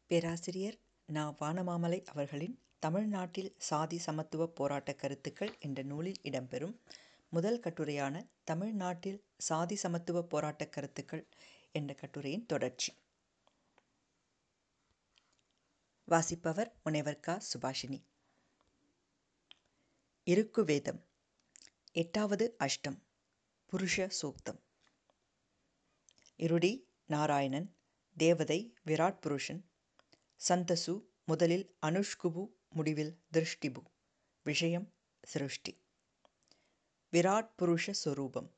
பேராசிரியர் நா வானமாமலை அவர்களின் தமிழ்நாட்டில் சாதி சமத்துவ போராட்ட கருத்துக்கள் என்ற நூலில் இடம்பெறும் முதல் கட்டுரையான தமிழ்நாட்டில் சாதி சமத்துவ போராட்ட கருத்துக்கள் என்ற கட்டுரையின் தொடர்ச்சி வாசிப்பவர் முனைவர் க சுபாஷினி இருக்கு வேதம் எட்டாவது அஷ்டம் புருஷ சூக்தம் இருடி நாராயணன் தேவதை விராட் புருஷன் சந்தசு முதலில் அனுஷ்குபு முடிவில் திருஷ்டிபு விஷயம் சிருஷ்டி விராட் புருஷ சொரூபம்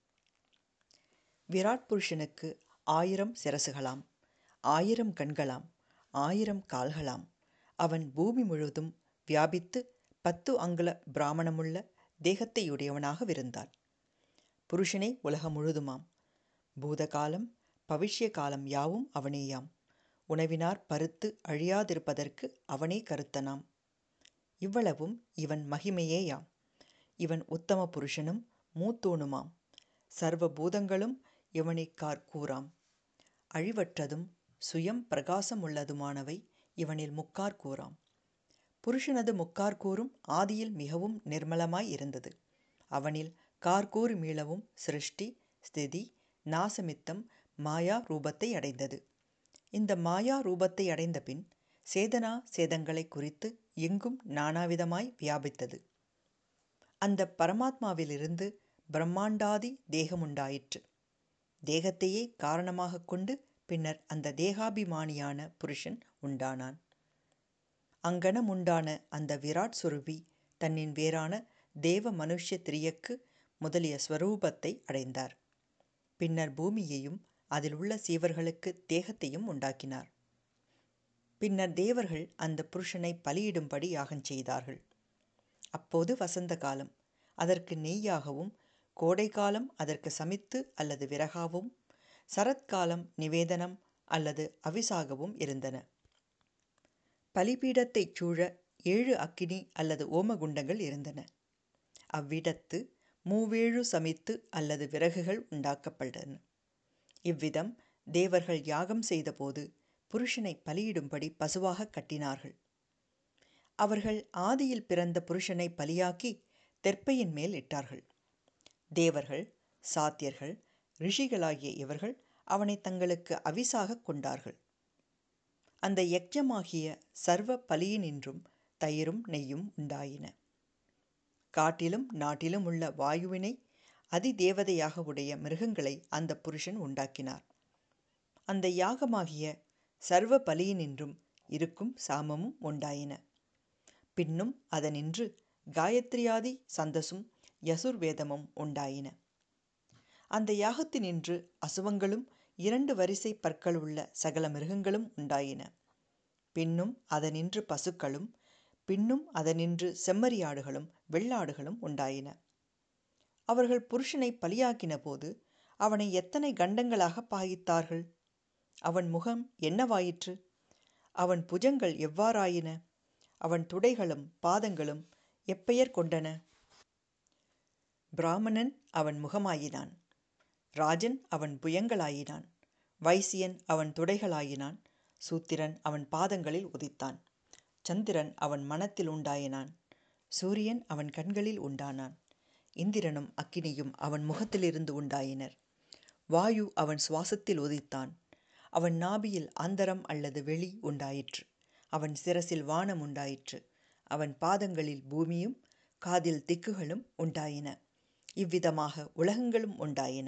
விராட் புருஷனுக்கு ஆயிரம் சிரசுகளாம் ஆயிரம் கண்களாம் ஆயிரம் கால்களாம் அவன் பூமி முழுவதும் வியாபித்து பத்து அங்குல பிராமணமுள்ள தேகத்தையுடையவனாகவிருந்தான் புருஷனே உலகம் முழுதுமாம் பூதகாலம் பவிஷ்ய காலம் யாவும் அவனேயாம் உணவினார் பருத்து அழியாதிருப்பதற்கு அவனே கருத்தனாம் இவ்வளவும் இவன் மகிமையேயாம் இவன் உத்தம புருஷனும் மூத்தோனுமாம் சர்வ பூதங்களும் இவனைக்கார் கூறாம் அழிவற்றதும் சுயம் பிரகாசமுள்ளதுமானவை இவனில் முக்கார் கூறாம் புருஷனது முக்கார் கூறும் ஆதியில் மிகவும் நிர்மலமாய் இருந்தது அவனில் கார்கூறு மீளவும் சிருஷ்டி ஸ்திதி நாசமித்தம் மாயா ரூபத்தை அடைந்தது இந்த மாயா ரூபத்தை அடைந்த பின் சேதனா சேதங்களை குறித்து எங்கும் நானாவிதமாய் வியாபித்தது அந்த பரமாத்மாவிலிருந்து பிரம்மாண்டாதி தேகமுண்டாயிற்று தேகத்தையே காரணமாக கொண்டு பின்னர் அந்த தேகாபிமானியான புருஷன் உண்டானான் அங்கனம் உண்டான அந்த விராட் சுரூபி தன்னின் வேறான தேவ மனுஷ்ய திரியக்கு முதலிய ஸ்வரூபத்தை அடைந்தார் பின்னர் பூமியையும் அதில் உள்ள சீவர்களுக்கு தேகத்தையும் உண்டாக்கினார் பின்னர் தேவர்கள் அந்த புருஷனை பலியிடும்படி யாகம் செய்தார்கள் அப்போது வசந்த காலம் அதற்கு நெய்யாகவும் கோடைக்காலம் அதற்கு சமித்து அல்லது விறகாவும் சரத்காலம் நிவேதனம் அல்லது அவிசாகவும் இருந்தன பலிபீடத்தைச் சூழ ஏழு அக்கினி அல்லது ஓமகுண்டங்கள் இருந்தன அவ்விடத்து மூவேழு சமித்து அல்லது விறகுகள் உண்டாக்கப்பட்டன இவ்விதம் தேவர்கள் யாகம் செய்தபோது புருஷனை பலியிடும்படி பசுவாக கட்டினார்கள் அவர்கள் ஆதியில் பிறந்த புருஷனை பலியாக்கி தெற்பையின் மேல் இட்டார்கள் தேவர்கள் சாத்தியர்கள் ரிஷிகளாகிய இவர்கள் அவனை தங்களுக்கு அவிசாக கொண்டார்கள் அந்த யக்ஞமாகிய சர்வ பலியினின்றும் தயிரும் நெய்யும் உண்டாயின காட்டிலும் நாட்டிலும் உள்ள வாயுவினை அதிதேவதையாக உடைய மிருகங்களை அந்த புருஷன் உண்டாக்கினார் அந்த யாகமாகிய சர்வ பலியினின்றும் இருக்கும் சாமமும் உண்டாயின பின்னும் அதனின்று காயத்ரியாதி சந்தசும் யசுர்வேதமும் உண்டாயின அந்த யாகத்தினின்று அசுவங்களும் இரண்டு வரிசை பற்களுள்ள சகல மிருகங்களும் உண்டாயின பின்னும் அதனின்று பசுக்களும் பின்னும் அதனின்று செம்மறியாடுகளும் வெள்ளாடுகளும் உண்டாயின அவர்கள் புருஷனை பலியாக்கின போது அவனை எத்தனை கண்டங்களாக பாகித்தார்கள் அவன் முகம் என்னவாயிற்று அவன் புஜங்கள் எவ்வாறாயின அவன் துடைகளும் பாதங்களும் எப்பெயர் கொண்டன பிராமணன் அவன் முகமாயினான் ராஜன் அவன் புயங்களாயினான் வைசியன் அவன் துடைகளாயினான் சூத்திரன் அவன் பாதங்களில் உதித்தான் சந்திரன் அவன் மனத்தில் உண்டாயினான் சூரியன் அவன் கண்களில் உண்டானான் இந்திரனும் அக்கினியும் அவன் முகத்திலிருந்து உண்டாயினர் வாயு அவன் சுவாசத்தில் உதித்தான் அவன் நாபியில் அந்தரம் அல்லது வெளி உண்டாயிற்று அவன் சிரசில் வானம் உண்டாயிற்று அவன் பாதங்களில் பூமியும் காதில் திக்குகளும் உண்டாயின இவ்விதமாக உலகங்களும் உண்டாயின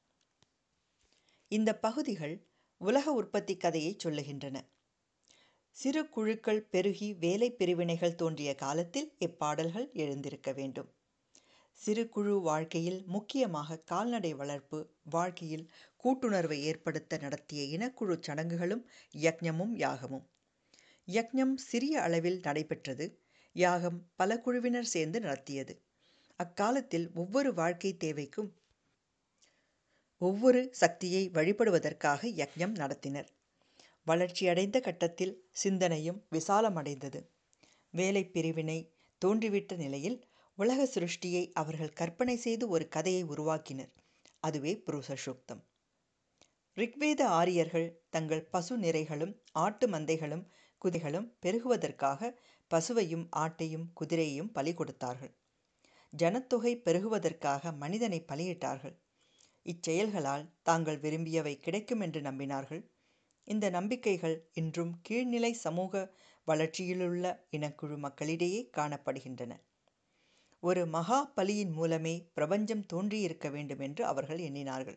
இந்த பகுதிகள் உலக உற்பத்தி கதையை சொல்லுகின்றன சிறு குழுக்கள் பெருகி வேலை பிரிவினைகள் தோன்றிய காலத்தில் இப்பாடல்கள் எழுந்திருக்க வேண்டும் சிறு குழு வாழ்க்கையில் முக்கியமாக கால்நடை வளர்ப்பு வாழ்க்கையில் கூட்டுணர்வை ஏற்படுத்த நடத்திய இனக்குழு சடங்குகளும் யக்ஞமும் யாகமும் யக்ஞம் சிறிய அளவில் நடைபெற்றது யாகம் பல குழுவினர் சேர்ந்து நடத்தியது அக்காலத்தில் ஒவ்வொரு வாழ்க்கை தேவைக்கும் ஒவ்வொரு சக்தியை வழிபடுவதற்காக யக்ஞம் நடத்தினர் வளர்ச்சியடைந்த கட்டத்தில் சிந்தனையும் விசாலமடைந்தது வேலை பிரிவினை தோன்றிவிட்ட நிலையில் உலக சிருஷ்டியை அவர்கள் கற்பனை செய்து ஒரு கதையை உருவாக்கினர் அதுவே புருஷ சூக்தம் ரிக்வேத ஆரியர்கள் தங்கள் பசு நிறைகளும் ஆட்டு மந்தைகளும் குதிரைகளும் பெருகுவதற்காக பசுவையும் ஆட்டையும் குதிரையையும் பலி கொடுத்தார்கள் ஜனத்தொகை பெருகுவதற்காக மனிதனை பலியிட்டார்கள் இச்செயல்களால் தாங்கள் விரும்பியவை கிடைக்கும் என்று நம்பினார்கள் இந்த நம்பிக்கைகள் இன்றும் கீழ்நிலை சமூக வளர்ச்சியிலுள்ள இனக்குழு மக்களிடையே காணப்படுகின்றன ஒரு மகா பலியின் மூலமே பிரபஞ்சம் தோன்றியிருக்க வேண்டும் என்று அவர்கள் எண்ணினார்கள்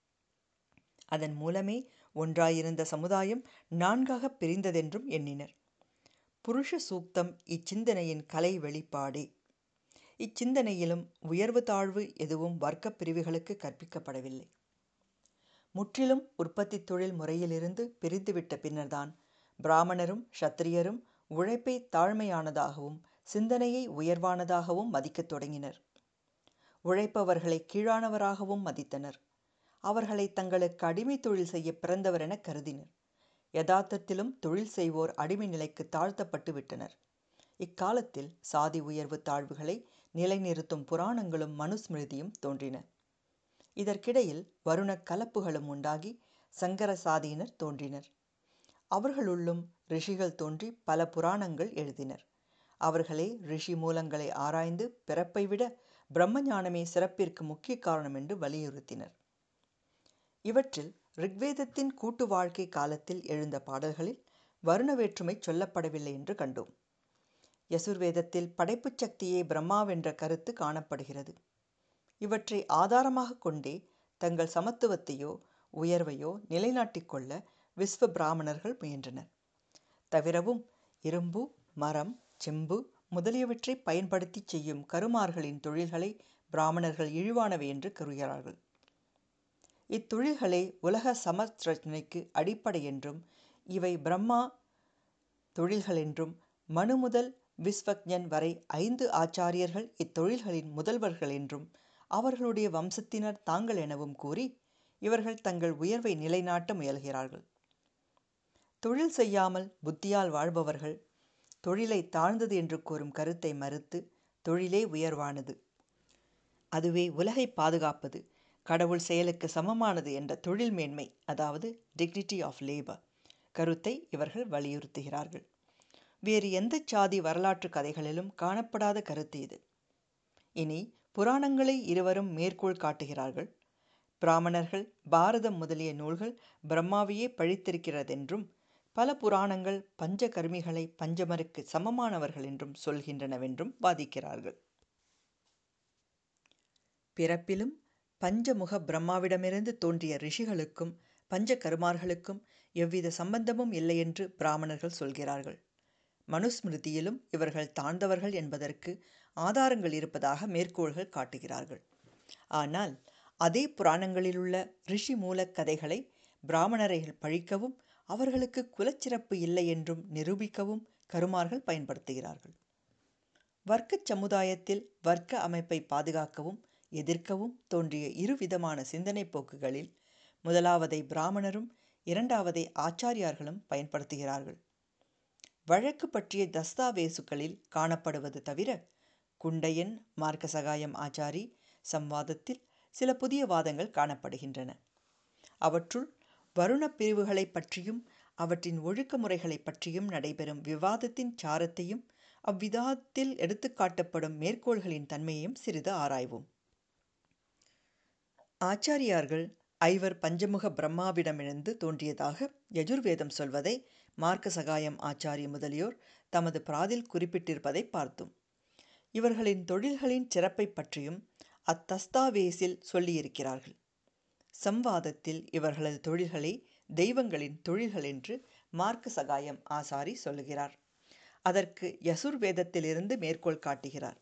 அதன் மூலமே ஒன்றாயிருந்த சமுதாயம் நான்காக பிரிந்ததென்றும் எண்ணினர் புருஷ சூக்தம் இச்சிந்தனையின் கலை வெளிப்பாடே இச்சிந்தனையிலும் உயர்வு தாழ்வு எதுவும் வர்க்க பிரிவுகளுக்கு கற்பிக்கப்படவில்லை முற்றிலும் உற்பத்தி தொழில் முறையிலிருந்து பிரிந்துவிட்ட பின்னர்தான் பிராமணரும் ஷத்திரியரும் உழைப்பை தாழ்மையானதாகவும் சிந்தனையை உயர்வானதாகவும் மதிக்கத் தொடங்கினர் உழைப்பவர்களை கீழானவராகவும் மதித்தனர் அவர்களை தங்களுக்கு அடிமை தொழில் செய்ய பிறந்தவர் என கருதினர் யதார்த்தத்திலும் தொழில் செய்வோர் அடிமை நிலைக்கு தாழ்த்தப்பட்டு விட்டனர் இக்காலத்தில் சாதி உயர்வு தாழ்வுகளை நிலைநிறுத்தும் புராணங்களும் மனுஸ்மிருதியும் தோன்றின இதற்கிடையில் வருண கலப்புகளும் உண்டாகி சங்கர சாதியினர் தோன்றினர் அவர்களுள்ளும் ரிஷிகள் தோன்றி பல புராணங்கள் எழுதினர் அவர்களே ரிஷி மூலங்களை ஆராய்ந்து பிறப்பை விட பிரம்ம ஞானமே சிறப்பிற்கு முக்கிய காரணம் என்று வலியுறுத்தினர் இவற்றில் ரிக்வேதத்தின் கூட்டு வாழ்க்கை காலத்தில் எழுந்த பாடல்களில் வருண வேற்றுமை சொல்லப்படவில்லை என்று கண்டோம் யசுர்வேதத்தில் படைப்புச் சக்தியே பிரம்மாவென்ற கருத்து காணப்படுகிறது இவற்றை ஆதாரமாக கொண்டே தங்கள் சமத்துவத்தையோ உயர்வையோ நிலைநாட்டிக் கொள்ள விஸ்வ பிராமணர்கள் முயன்றனர் தவிரவும் இரும்பு மரம் செம்பு முதலியவற்றை பயன்படுத்தி செய்யும் கருமார்களின் தொழில்களை பிராமணர்கள் இழிவானவை என்று கூறுகிறார்கள் இத்தொழில்களே உலக சமரச்சனைக்கு அடிப்படை என்றும் இவை பிரம்மா தொழில்கள் என்றும் மனு முதல் விஸ்வக்ஞன் வரை ஐந்து ஆச்சாரியர்கள் இத்தொழில்களின் முதல்வர்கள் என்றும் அவர்களுடைய வம்சத்தினர் தாங்கள் எனவும் கூறி இவர்கள் தங்கள் உயர்வை நிலைநாட்ட முயல்கிறார்கள் தொழில் செய்யாமல் புத்தியால் வாழ்பவர்கள் தொழிலை தாழ்ந்தது என்று கூறும் கருத்தை மறுத்து தொழிலே உயர்வானது அதுவே உலகை பாதுகாப்பது கடவுள் செயலுக்கு சமமானது என்ற தொழில் மேன்மை அதாவது டிக்னிட்டி ஆஃப் லேபர் கருத்தை இவர்கள் வலியுறுத்துகிறார்கள் வேறு எந்த சாதி வரலாற்று கதைகளிலும் காணப்படாத கருத்து இது இனி புராணங்களை இருவரும் மேற்கோள் காட்டுகிறார்கள் பிராமணர்கள் பாரதம் முதலிய நூல்கள் பிரம்மாவையே பழித்திருக்கிறதென்றும் பல புராணங்கள் பஞ்ச கர்மிகளை பஞ்சமருக்கு சமமானவர்கள் என்றும் சொல்கின்றனவென்றும் வாதிக்கிறார்கள் பிறப்பிலும் பஞ்சமுக பிரம்மாவிடமிருந்து தோன்றிய ரிஷிகளுக்கும் பஞ்ச கருமார்களுக்கும் எவ்வித சம்பந்தமும் இல்லை என்று பிராமணர்கள் சொல்கிறார்கள் மனுஸ்மிருதியிலும் இவர்கள் தாழ்ந்தவர்கள் என்பதற்கு ஆதாரங்கள் இருப்பதாக மேற்கோள்கள் காட்டுகிறார்கள் ஆனால் அதே புராணங்களிலுள்ள ரிஷி மூலக் கதைகளை பிராமணரைகள் பழிக்கவும் அவர்களுக்கு குலச்சிறப்பு இல்லை என்றும் நிரூபிக்கவும் கருமார்கள் பயன்படுத்துகிறார்கள் வர்க்கச் சமுதாயத்தில் வர்க்க அமைப்பை பாதுகாக்கவும் எதிர்க்கவும் தோன்றிய இருவிதமான சிந்தனை போக்குகளில் முதலாவதை பிராமணரும் இரண்டாவதை ஆச்சாரியார்களும் பயன்படுத்துகிறார்கள் வழக்கு பற்றிய தஸ்தாவேசுகளில் காணப்படுவது தவிர குண்டையன் மார்க்கசகாயம் ஆச்சாரி சம்வாதத்தில் சில புதிய வாதங்கள் காணப்படுகின்றன அவற்றுள் வருண பிரிவுகளை பற்றியும் அவற்றின் ஒழுக்க முறைகளை பற்றியும் நடைபெறும் விவாதத்தின் சாரத்தையும் அவ்விவாதத்தில் எடுத்துக்காட்டப்படும் மேற்கோள்களின் தன்மையையும் சிறிது ஆராய்வோம் ஆச்சாரியார்கள் ஐவர் பஞ்சமுக பிரம்மாவிடமிருந்து தோன்றியதாக யஜுர்வேதம் சொல்வதை மார்க்க சகாயம் ஆச்சாரிய முதலியோர் தமது பிராதில் குறிப்பிட்டிருப்பதை பார்த்தோம் இவர்களின் தொழில்களின் சிறப்பை பற்றியும் அத்தஸ்தாவேசில் சொல்லியிருக்கிறார்கள் சம்வாதத்தில் இவர்களது தொழில்களை தெய்வங்களின் தொழில்கள் என்று மார்க்க சகாயம் ஆசாரி சொல்லுகிறார் அதற்கு யசுர் வேதத்திலிருந்து மேற்கோள் காட்டுகிறார்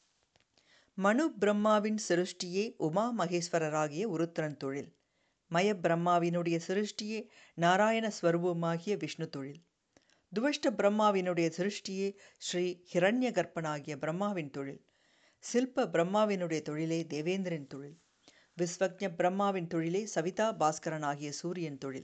மனு பிரம்மாவின் சிருஷ்டியே உமா மகேஸ்வரராகிய உருத்திரன் தொழில் மய பிரம்மாவினுடைய சிருஷ்டியே நாராயண ஸ்வரூபமாகிய விஷ்ணு தொழில் துவஷ்ட பிரம்மாவினுடைய சிருஷ்டியே ஸ்ரீ ஹிரண்ய கர்ப்பனாகிய பிரம்மாவின் தொழில் சில்ப பிரம்மாவினுடைய தொழிலே தேவேந்திரன் தொழில் விஸ்வக்ஞ பிரம்மாவின் தொழிலே சவிதா பாஸ்கரன் ஆகிய சூரியன் தொழில்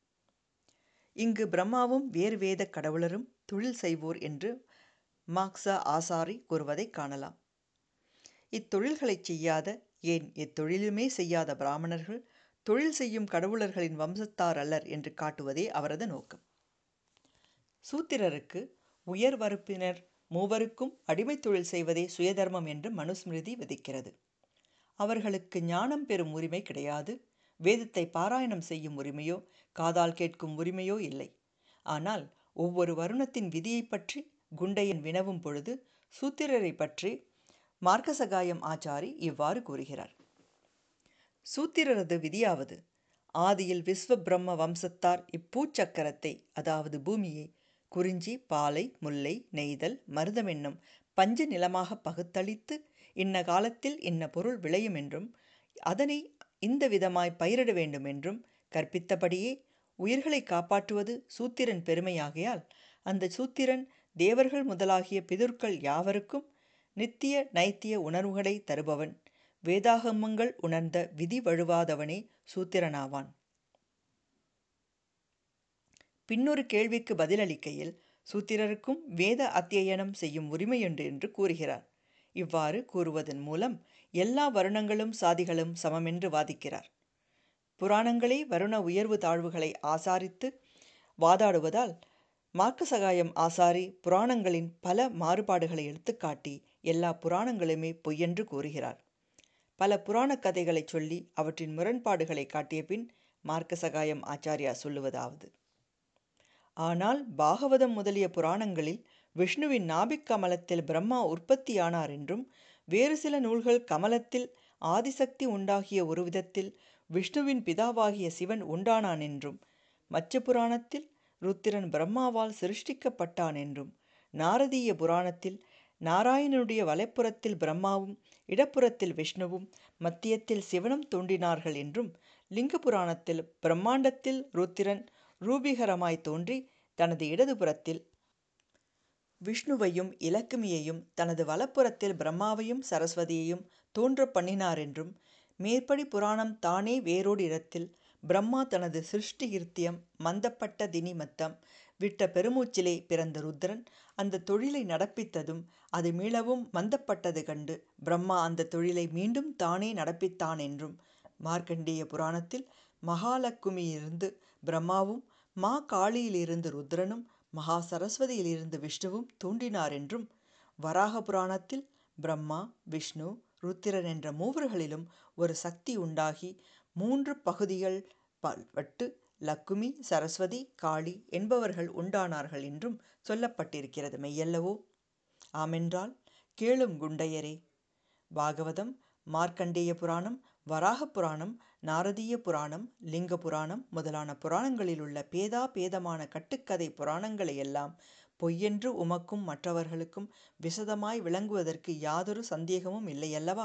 இங்கு பிரம்மாவும் வேறு வேத கடவுளரும் தொழில் செய்வோர் என்று மாக்ச ஆசாரி கூறுவதை காணலாம் இத்தொழில்களை செய்யாத ஏன் இத்தொழிலுமே செய்யாத பிராமணர்கள் தொழில் செய்யும் கடவுளர்களின் வம்சத்தார் அல்லர் என்று காட்டுவதே அவரது நோக்கம் சூத்திரருக்கு உயர் வகுப்பினர் மூவருக்கும் அடிமைத் தொழில் செய்வதே சுயதர்மம் என்று மனுஸ்மிருதி விதிக்கிறது அவர்களுக்கு ஞானம் பெறும் உரிமை கிடையாது வேதத்தை பாராயணம் செய்யும் உரிமையோ காதால் கேட்கும் உரிமையோ இல்லை ஆனால் ஒவ்வொரு வருணத்தின் விதியைப் பற்றி குண்டையன் வினவும் பொழுது சூத்திரரை பற்றி மார்க்கசகாயம் ஆச்சாரி இவ்வாறு கூறுகிறார் சூத்திரரது விதியாவது ஆதியில் விஸ்வ பிரம்ம வம்சத்தார் இப்பூச்சக்கரத்தை அதாவது பூமியை குறிஞ்சி பாலை முல்லை நெய்தல் மருதம் என்னும் பஞ்ச நிலமாக பகுத்தளித்து இன்ன காலத்தில் இன்ன பொருள் விளையும் என்றும் அதனை இந்த விதமாய் பயிரிட வேண்டும் என்றும் கற்பித்தபடியே உயிர்களை காப்பாற்றுவது சூத்திரன் பெருமையாகையால் அந்த சூத்திரன் தேவர்கள் முதலாகிய பிதுர்கள் யாவருக்கும் நித்திய நைத்திய உணர்வுகளை தருபவன் வேதாகமங்கள் உணர்ந்த விதி வழுவாதவனே சூத்திரனாவான் பின்னொரு கேள்விக்கு பதிலளிக்கையில் சூத்திரருக்கும் வேத அத்தியனம் செய்யும் உரிமையுண்டு என்று கூறுகிறார் இவ்வாறு கூறுவதன் மூலம் எல்லா வருணங்களும் சாதிகளும் சமமென்று வாதிக்கிறார் புராணங்களே வருண உயர்வு தாழ்வுகளை ஆசாரித்து வாதாடுவதால் மார்க்கசகாயம் ஆசாரி புராணங்களின் பல மாறுபாடுகளை எடுத்துக்காட்டி எல்லா புராணங்களுமே பொய்யென்று கூறுகிறார் பல புராண கதைகளை சொல்லி அவற்றின் முரண்பாடுகளை காட்டிய பின் மார்க்கசகாயம் ஆச்சாரியா சொல்லுவதாவது ஆனால் பாகவதம் முதலிய புராணங்களில் விஷ்ணுவின் நாபிக் கமலத்தில் பிரம்மா உற்பத்தியானார் என்றும் வேறு சில நூல்கள் கமலத்தில் ஆதிசக்தி உண்டாகிய ஒரு விதத்தில் விஷ்ணுவின் பிதாவாகிய சிவன் உண்டானான் என்றும் மச்ச புராணத்தில் ருத்திரன் பிரம்மாவால் சிருஷ்டிக்கப்பட்டான் என்றும் நாரதீய புராணத்தில் நாராயணனுடைய வலைப்புறத்தில் பிரம்மாவும் இடப்புறத்தில் விஷ்ணுவும் மத்தியத்தில் சிவனும் தோன்றினார்கள் என்றும் லிங்க புராணத்தில் பிரம்மாண்டத்தில் ருத்திரன் ரூபிகரமாய் தோன்றி தனது இடதுபுறத்தில் விஷ்ணுவையும் இலக்குமியையும் தனது வலப்புறத்தில் பிரம்மாவையும் சரஸ்வதியையும் தோன்ற பண்ணினார் என்றும் மேற்படி புராணம் தானே வேறோடு இடத்தில் பிரம்மா தனது சிருஷ்டி கிருத்தியம் மந்தப்பட்ட தினிமத்தம் விட்ட பெருமூச்சிலே பிறந்த ருத்ரன் அந்த தொழிலை நடப்பித்ததும் அது மீளவும் மந்தப்பட்டது கண்டு பிரம்மா அந்த தொழிலை மீண்டும் தானே நடப்பித்தான் என்றும் மார்க்கண்டேய புராணத்தில் மகாலக்குமியிலிருந்து பிரம்மாவும் மா காளியிலிருந்து ருத்ரனும் மகா சரஸ்வதியிலிருந்து விஷ்ணுவும் தோன்றினார் என்றும் வராக புராணத்தில் பிரம்மா விஷ்ணு ருத்திரன் என்ற மூவர்களிலும் ஒரு சக்தி உண்டாகி மூன்று பகுதிகள் பட்டு லக்குமி சரஸ்வதி காளி என்பவர்கள் உண்டானார்கள் என்றும் சொல்லப்பட்டிருக்கிறது மெய்யல்லவோ ஆமென்றால் கேளும் குண்டையரே பாகவதம் மார்க்கண்டேய புராணம் வராக புராணம் நாரதீய புராணம் லிங்க புராணம் முதலான புராணங்களில் உள்ள பேதா பேதமான கட்டுக்கதை புராணங்களை எல்லாம் பொய்யென்று உமக்கும் மற்றவர்களுக்கும் விசதமாய் விளங்குவதற்கு யாதொரு சந்தேகமும் இல்லையல்லவா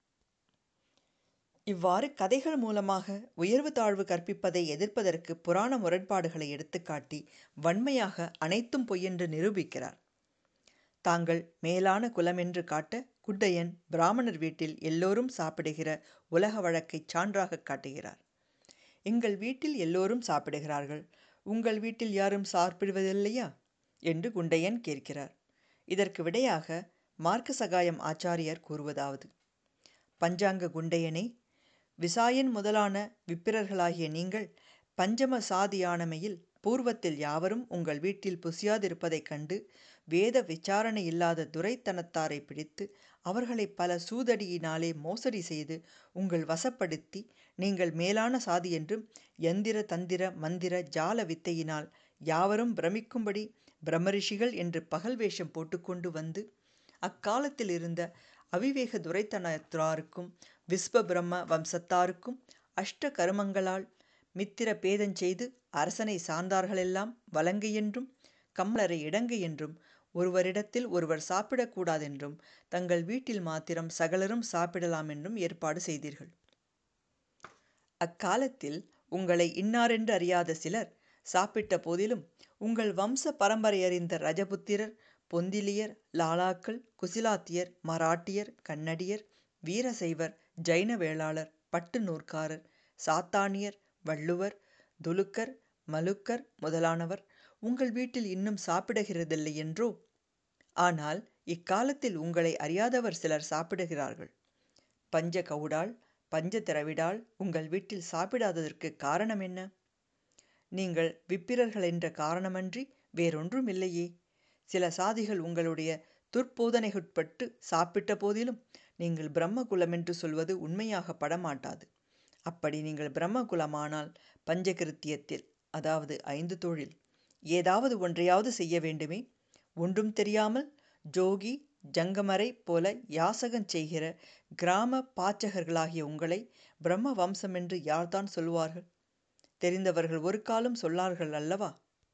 இவ்வாறு கதைகள் மூலமாக உயர்வு தாழ்வு கற்பிப்பதை எதிர்ப்பதற்கு புராண முரண்பாடுகளை எடுத்துக்காட்டி வன்மையாக அனைத்தும் பொய்யென்று நிரூபிக்கிறார் தாங்கள் மேலான குலமென்று காட்ட குட்டையன் பிராமணர் வீட்டில் எல்லோரும் சாப்பிடுகிற உலக வழக்கை சான்றாக காட்டுகிறார் எங்கள் வீட்டில் எல்லோரும் சாப்பிடுகிறார்கள் உங்கள் வீட்டில் யாரும் சாப்பிடுவதில்லையா என்று குண்டையன் கேட்கிறார் இதற்கு விடையாக மார்க்க சகாயம் ஆச்சாரியர் கூறுவதாவது பஞ்சாங்க குண்டையனே விசாயன் முதலான விப்பிரர்களாகிய நீங்கள் பஞ்சம சாதியானமையில் பூர்வத்தில் யாவரும் உங்கள் வீட்டில் புசியாதிருப்பதைக் கண்டு வேத விசாரணை இல்லாத துரைத்தனத்தாரை பிடித்து அவர்களை பல சூதடியினாலே மோசடி செய்து உங்கள் வசப்படுத்தி நீங்கள் மேலான சாதி என்றும் எந்திர தந்திர மந்திர ஜால வித்தையினால் யாவரும் பிரமிக்கும்படி பிரம்மரிஷிகள் என்று பகல் வேஷம் போட்டுக்கொண்டு வந்து அக்காலத்தில் இருந்த அவிவேக துரைத்தனத்தாருக்கும் விஸ்வ பிரம்ம வம்சத்தாருக்கும் அஷ்ட கருமங்களால் மித்திர பேதஞ்செய்து அரசனை சார்ந்தார்களெல்லாம் வலங்கை என்றும் கம்மலரை இடங்கை என்றும் ஒருவரிடத்தில் ஒருவர் சாப்பிடக்கூடாதென்றும் தங்கள் வீட்டில் மாத்திரம் சகலரும் சாப்பிடலாம் என்றும் ஏற்பாடு செய்தீர்கள் அக்காலத்தில் உங்களை இன்னாரென்று அறியாத சிலர் சாப்பிட்ட போதிலும் உங்கள் வம்ச பரம்பரை அறிந்த ரஜபுத்திரர் பொந்திலியர் லாலாக்கள் குசிலாத்தியர் மராட்டியர் கன்னடியர் வீரசைவர் ஜைன வேளாளர் பட்டு நூற்காரர் சாத்தானியர் வள்ளுவர் துலுக்கர் மலுக்கர் முதலானவர் உங்கள் வீட்டில் இன்னும் சாப்பிடுகிறதில்லை என்றோ ஆனால் இக்காலத்தில் உங்களை அறியாதவர் சிலர் சாப்பிடுகிறார்கள் பஞ்ச கவுடால் பஞ்ச திரவிடால் உங்கள் வீட்டில் சாப்பிடாததற்கு காரணம் என்ன நீங்கள் விப்பிரர்கள் என்ற காரணமன்றி வேறொன்றும் இல்லையே சில சாதிகள் உங்களுடைய துர்போதனைக்குட்பட்டு சாப்பிட்ட போதிலும் நீங்கள் பிரம்மகுலம் என்று சொல்வது உண்மையாக படமாட்டாது அப்படி நீங்கள் பிரம்மகுலமானால் பஞ்சகிருத்தியத்தில் அதாவது ஐந்து தொழில் ஏதாவது ஒன்றையாவது செய்ய வேண்டுமே ஒன்றும் தெரியாமல் ஜோகி ஜங்கமரை போல யாசகம் செய்கிற கிராம பாச்சகர்களாகிய உங்களை பிரம்ம வம்சம் என்று யார்தான் சொல்வார்கள் தெரிந்தவர்கள் ஒரு காலம் சொல்லார்கள் அல்லவா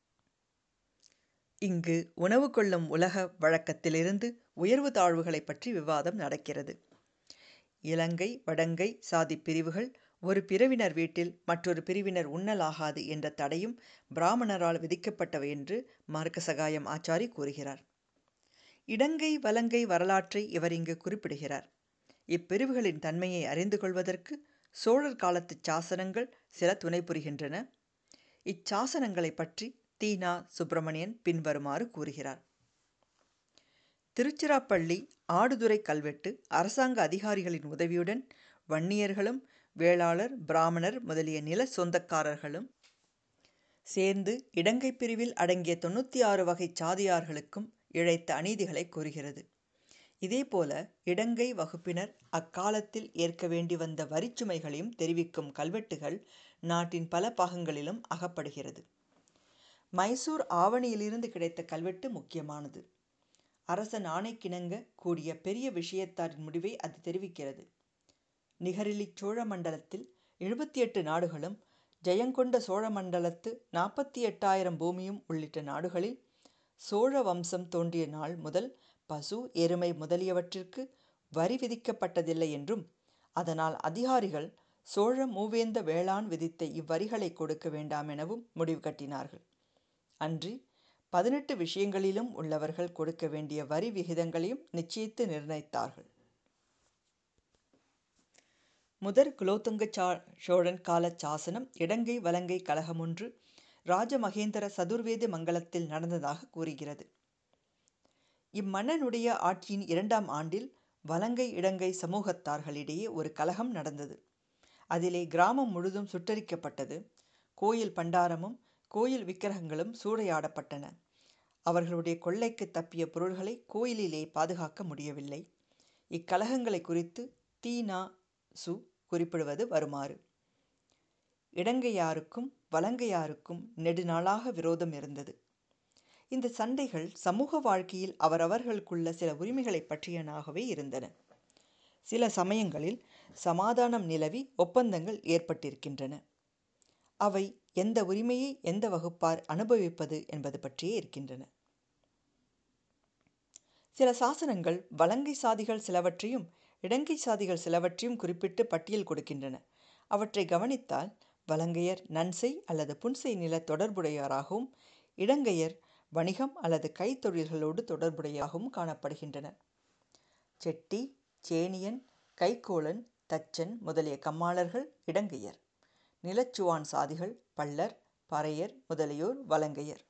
இங்கு உணவு கொள்ளும் உலக வழக்கத்திலிருந்து உயர்வு தாழ்வுகளை பற்றி விவாதம் நடக்கிறது இலங்கை வடங்கை சாதி பிரிவுகள் ஒரு பிரிவினர் வீட்டில் மற்றொரு பிரிவினர் உண்ணலாகாது என்ற தடையும் பிராமணரால் விதிக்கப்பட்டவை என்று மார்க்க சகாயம் ஆச்சாரி கூறுகிறார் இடங்கை வலங்கை வரலாற்றை இவர் இங்கு குறிப்பிடுகிறார் இப்பிரிவுகளின் தன்மையை அறிந்து கொள்வதற்கு சோழர் காலத்து சாசனங்கள் சில துணை புரிகின்றன இச்சாசனங்களை பற்றி தீனா சுப்பிரமணியன் பின்வருமாறு கூறுகிறார் திருச்சிராப்பள்ளி ஆடுதுறை கல்வெட்டு அரசாங்க அதிகாரிகளின் உதவியுடன் வன்னியர்களும் வேளாளர் பிராமணர் முதலிய நில சொந்தக்காரர்களும் சேர்ந்து இடங்கை பிரிவில் அடங்கிய தொண்ணூற்றி ஆறு வகை சாதியார்களுக்கும் இழைத்த அநீதிகளை கூறுகிறது இதேபோல இடங்கை வகுப்பினர் அக்காலத்தில் ஏற்க வேண்டி வந்த வரிச்சுமைகளையும் தெரிவிக்கும் கல்வெட்டுகள் நாட்டின் பல பாகங்களிலும் அகப்படுகிறது மைசூர் ஆவணியிலிருந்து கிடைத்த கல்வெட்டு முக்கியமானது அரசன் ஆணைக்கிணங்க கூடிய பெரிய விஷயத்தாரின் முடிவை அது தெரிவிக்கிறது நிகரிலி சோழ மண்டலத்தில் எழுபத்தி எட்டு நாடுகளும் ஜெயங்கொண்ட சோழ மண்டலத்து நாற்பத்தி எட்டாயிரம் பூமியும் உள்ளிட்ட நாடுகளில் சோழ வம்சம் தோன்றிய நாள் முதல் பசு எருமை முதலியவற்றிற்கு வரி விதிக்கப்பட்டதில்லை என்றும் அதனால் அதிகாரிகள் சோழ மூவேந்த வேளாண் விதித்த இவ்வரிகளை கொடுக்க வேண்டாம் எனவும் முடிவு கட்டினார்கள் அன்றி பதினெட்டு விஷயங்களிலும் உள்ளவர்கள் கொடுக்க வேண்டிய வரி விகிதங்களையும் நிச்சயித்து நிர்ணயித்தார்கள் முதற் குலோத்துங்க சா சோழன் கால சாசனம் இடங்கை வலங்கை கழகமொன்று ராஜமகேந்திர சதுர்வேதி மங்கலத்தில் நடந்ததாக கூறுகிறது இம்மன்னனுடைய ஆட்சியின் இரண்டாம் ஆண்டில் வலங்கை இடங்கை சமூகத்தார்களிடையே ஒரு கலகம் நடந்தது அதிலே கிராமம் முழுதும் சுட்டரிக்கப்பட்டது கோயில் பண்டாரமும் கோயில் விக்கிரகங்களும் சூறையாடப்பட்டன அவர்களுடைய கொள்ளைக்கு தப்பிய பொருள்களை கோயிலிலே பாதுகாக்க முடியவில்லை இக்கலகங்களை குறித்து தீனா சு குறிப்பிடுவது வருமாறு இடங்கையாருக்கும் வலங்கையாருக்கும் நெடுநாளாக விரோதம் இருந்தது இந்த சண்டைகள் சமூக வாழ்க்கையில் அவரவர்களுக்குள்ள சில உரிமைகளை பற்றியனாகவே இருந்தன சில சமயங்களில் சமாதானம் நிலவி ஒப்பந்தங்கள் ஏற்பட்டிருக்கின்றன அவை எந்த உரிமையை எந்த வகுப்பார் அனுபவிப்பது என்பது பற்றியே இருக்கின்றன சில சாசனங்கள் வலங்கை சாதிகள் சிலவற்றையும் இடங்கை சாதிகள் சிலவற்றையும் குறிப்பிட்டு பட்டியல் கொடுக்கின்றன அவற்றை கவனித்தால் வலங்கையர் நன்செய் அல்லது புன்செய் நில தொடர்புடையவராகவும் இடங்கையர் வணிகம் அல்லது கைத்தொழில்களோடு தொடர்புடையாகவும் காணப்படுகின்றனர் செட்டி சேனியன் கைக்கோளன் தச்சன் முதலிய கம்மாளர்கள் இடங்கையர் நிலச்சுவான் சாதிகள் பள்ளர் பறையர் முதலியோர் வலங்கையர்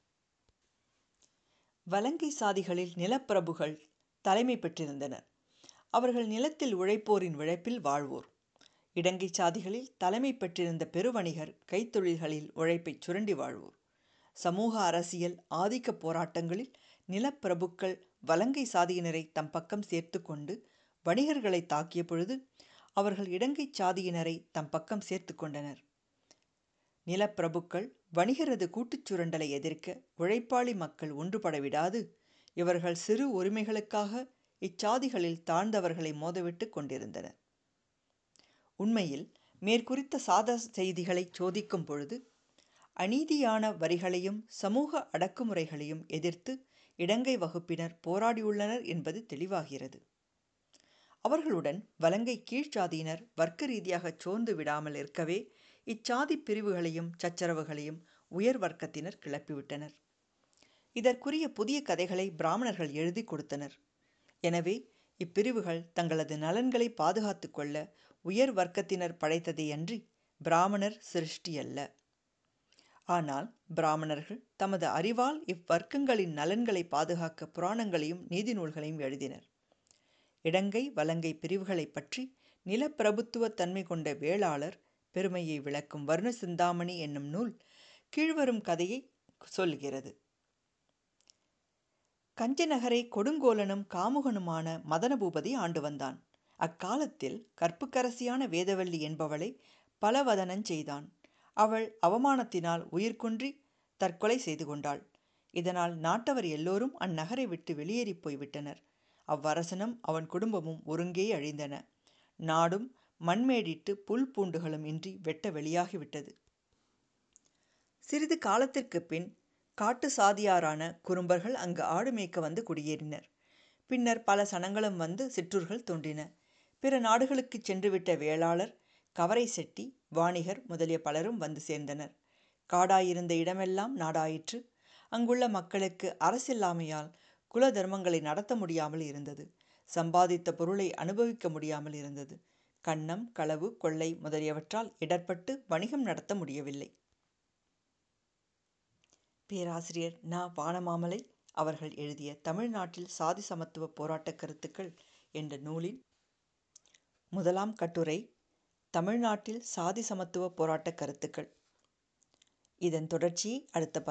வலங்கை சாதிகளில் நிலப்பிரபுகள் தலைமை பெற்றிருந்தனர் அவர்கள் நிலத்தில் உழைப்போரின் உழைப்பில் வாழ்வோர் இடங்கை சாதிகளில் தலைமை பெற்றிருந்த பெருவணிகர் கைத்தொழில்களில் உழைப்பை சுரண்டி வாழ்வோர் சமூக அரசியல் ஆதிக்க போராட்டங்களில் நிலப்பிரபுக்கள் வலங்கை சாதியினரை தம் பக்கம் சேர்த்து கொண்டு வணிகர்களை தாக்கிய பொழுது அவர்கள் இடங்கை சாதியினரை தம் பக்கம் சேர்த்து கொண்டனர் நிலப்பிரபுக்கள் வணிகரது கூட்டுச் சுரண்டலை எதிர்க்க உழைப்பாளி மக்கள் ஒன்றுபட விடாது இவர்கள் சிறு உரிமைகளுக்காக இச்சாதிகளில் தாழ்ந்தவர்களை மோதவிட்டு கொண்டிருந்தனர் உண்மையில் மேற்குறித்த சாத செய்திகளை சோதிக்கும் பொழுது அநீதியான வரிகளையும் சமூக அடக்குமுறைகளையும் எதிர்த்து இடங்கை வகுப்பினர் போராடியுள்ளனர் என்பது தெளிவாகிறது அவர்களுடன் வலங்கை கீழ்ச்சாதியினர் வர்க்க ரீதியாக சோர்ந்து விடாமல் இருக்கவே இச்சாதி பிரிவுகளையும் சச்சரவுகளையும் உயர் வர்க்கத்தினர் கிளப்பிவிட்டனர் இதற்குரிய புதிய கதைகளை பிராமணர்கள் எழுதி கொடுத்தனர் எனவே இப்பிரிவுகள் தங்களது நலன்களை பாதுகாத்து கொள்ள உயர் வர்க்கத்தினர் படைத்ததே அன்றி பிராமணர் சிருஷ்டி அல்ல ஆனால் பிராமணர்கள் தமது அறிவால் இவ்வர்க்கங்களின் நலன்களை பாதுகாக்க புராணங்களையும் நீதி நூல்களையும் எழுதினர் இடங்கை வலங்கை பிரிவுகளை பற்றி நிலப்பிரபுத்துவ தன்மை கொண்ட வேளாளர் பெருமையை விளக்கும் வர்ண சிந்தாமணி என்னும் நூல் கீழ்வரும் கதையை சொல்கிறது கஞ்ச நகரை கொடுங்கோலனும் காமுகனுமான மதனபூபதி ஆண்டு வந்தான் அக்காலத்தில் கற்புக்கரசியான வேதவல்லி என்பவளை பலவதனஞ் செய்தான் அவள் அவமானத்தினால் உயிர்குன்றி தற்கொலை செய்து கொண்டாள் இதனால் நாட்டவர் எல்லோரும் அந்நகரை விட்டு வெளியேறிப் போய்விட்டனர் அவ்வரசனும் அவன் குடும்பமும் ஒருங்கே அழிந்தன நாடும் மண்மேடிட்டு புல் பூண்டுகளும் இன்றி வெட்ட வெளியாகிவிட்டது சிறிது காலத்திற்கு பின் காட்டு சாதியாரான குறும்பர்கள் அங்கு ஆடு மேய்க்க வந்து குடியேறினர் பின்னர் பல சனங்களும் வந்து சிற்றூர்கள் தோன்றின பிற நாடுகளுக்குச் சென்றுவிட்ட வேளாளர் கவரை செட்டி வாணிகர் முதலிய பலரும் வந்து சேர்ந்தனர் காடாயிருந்த இடமெல்லாம் நாடாயிற்று அங்குள்ள மக்களுக்கு அரசில்லாமையால் குல தர்மங்களை நடத்த முடியாமல் இருந்தது சம்பாதித்த பொருளை அனுபவிக்க முடியாமல் இருந்தது கன்னம் களவு கொள்ளை முதலியவற்றால் இடர்பட்டு வணிகம் நடத்த முடியவில்லை பேராசிரியர் ந வானமாமலை அவர்கள் எழுதிய தமிழ்நாட்டில் சாதி சமத்துவ போராட்ட கருத்துக்கள் என்ற நூலின் முதலாம் கட்டுரை தமிழ்நாட்டில் சாதி சமத்துவ போராட்ட கருத்துக்கள் இதன் தொடர்ச்சியை அடுத்த